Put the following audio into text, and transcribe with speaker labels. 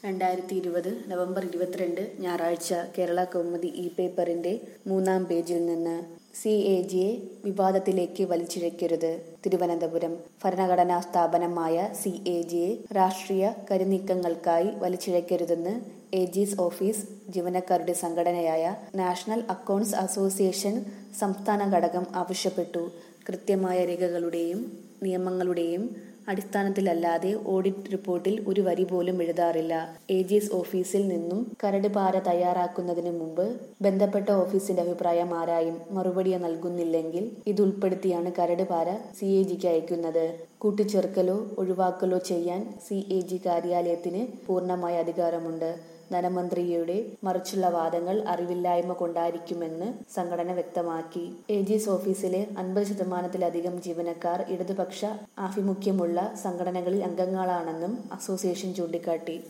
Speaker 1: രണ്ടായിരത്തി ഇരുപത് നവംബർ ഇരുപത്തിരണ്ട് ഞായറാഴ്ച കേരള കൗമുദി ഇ പേപ്പറിന്റെ മൂന്നാം പേജിൽ നിന്ന് സി എ ജിയെ വിവാദത്തിലേക്ക് വലിച്ചിഴക്കരുത് തിരുവനന്തപുരം ഭരണഘടനാ സ്ഥാപനമായ സി എ ജിയെ രാഷ്ട്രീയ കരുനീക്കങ്ങൾക്കായി വലിച്ചിഴക്കരുതെന്ന് എ ജിസ് ഓഫീസ് ജീവനക്കാരുടെ സംഘടനയായ നാഷണൽ അക്കൗണ്ട്സ് അസോസിയേഷൻ സംസ്ഥാന ഘടകം ആവശ്യപ്പെട്ടു കൃത്യമായ രേഖകളുടെയും നിയമങ്ങളുടെയും അടിസ്ഥാനത്തിലല്ലാതെ ഓഡിറ്റ് റിപ്പോർട്ടിൽ ഒരു വരി പോലും എഴുതാറില്ല ഏജീസ് ഓഫീസിൽ നിന്നും കരട് പാര തയ്യാറാക്കുന്നതിന് മുമ്പ് ബന്ധപ്പെട്ട ഓഫീസിന്റെ അഭിപ്രായം ആരായും മറുപടിയോ നൽകുന്നില്ലെങ്കിൽ ഇത് ഉൾപ്പെടുത്തിയാണ് കരട് പാര സി എ ജിക്ക് അയക്കുന്നത് കൂട്ടിച്ചേർക്കലോ ഒഴിവാക്കലോ ചെയ്യാൻ സി എ ജി കാര്യാലയത്തിന് പൂർണ്ണമായ അധികാരമുണ്ട് ധനമന്ത്രിയുടെ മറിച്ചുള്ള വാദങ്ങൾ അറിവില്ലായ്മ കൊണ്ടായിരിക്കുമെന്ന് സംഘടന വ്യക്തമാക്കി ഏജീസ് ഓഫീസിലെ അൻപത് ശതമാനത്തിലധികം ജീവനക്കാർ ഇടതുപക്ഷ ആഭിമുഖ്യമുള്ള സംഘടനകളിൽ അംഗങ്ങളാണെന്നും അസോസിയേഷൻ ചൂണ്ടിക്കാട്ടി